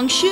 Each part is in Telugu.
Wrong shoe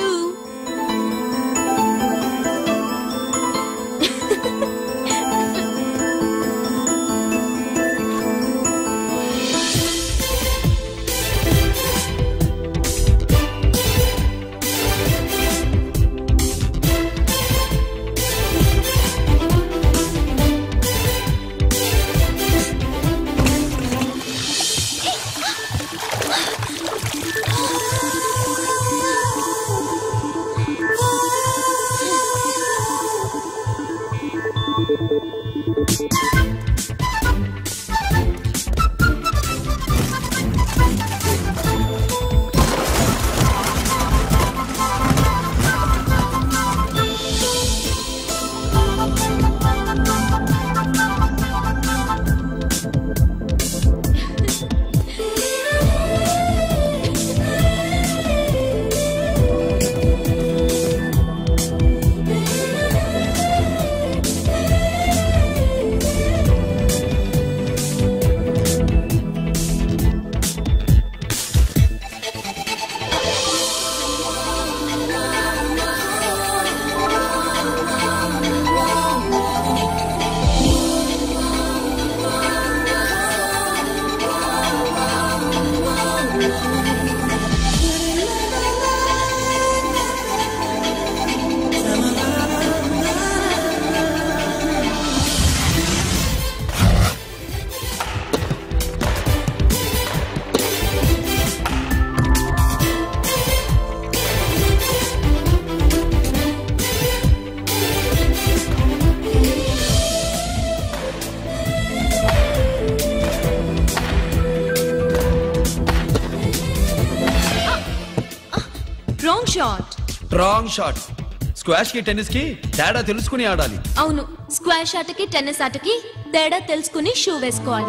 wrong shot wrong shot squash కి టెన్నిస్ కి తేడా తెలుసుకుని ఆడాలి అవును స్క్వాష్ ఆటకి టెన్నిస్ ఆటకి తేడా తెలుసుకుని షూ వేసుకోవాలి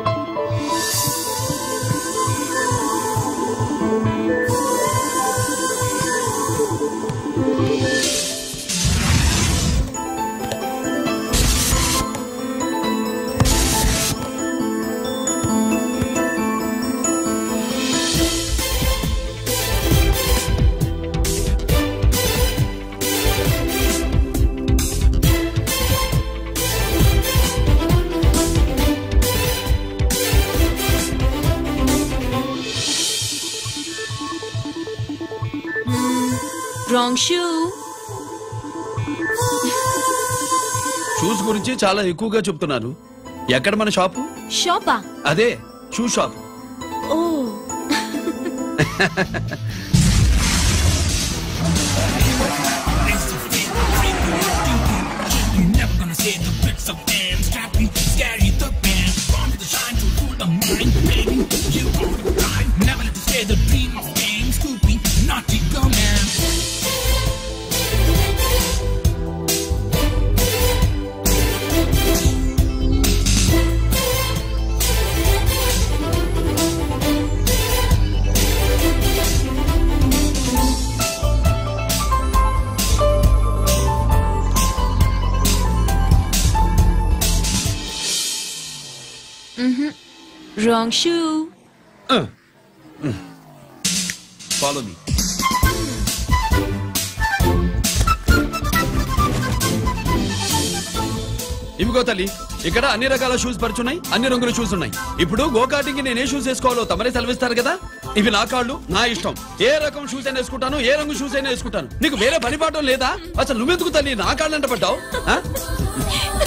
రాంగ్ షూ షూస్ గురించి చాలా ఎక్కువగా చెప్తున్నారు ఎక్కడ మన షాపు షాపా అదే షూ షాప్ ఓ You're never gonna see the bits of them. Scrappy, scary, the band. Born to the shine to rule the mind. Baby, you are the guy. Never let you stay the dream of fame. Scoopy, naughty, go man. Wrong shoe follow me ఇవిగో తల్లి ఇక్కడ అన్ని రకాల షూస్ పరుచున్నాయి అన్ని రంగుల షూస్ ఉన్నాయి ఇప్పుడు గోకాటింగ్ నేను ఏ షూస్ వేసుకోవాలో తమరే సెలవిస్తారు కదా ఇవి నా కాళ్ళు నా ఇష్టం ఏ రకం షూస్ అయినా వేసుకుంటాను ఏ రంగు షూస్ అయినా వేసుకుంటాను నీకు వేరే పని పాఠం లేదా అసలు నువ్వెందుకు తల్లి నా కాళ్ళు అంట పడ్డావు ఆ?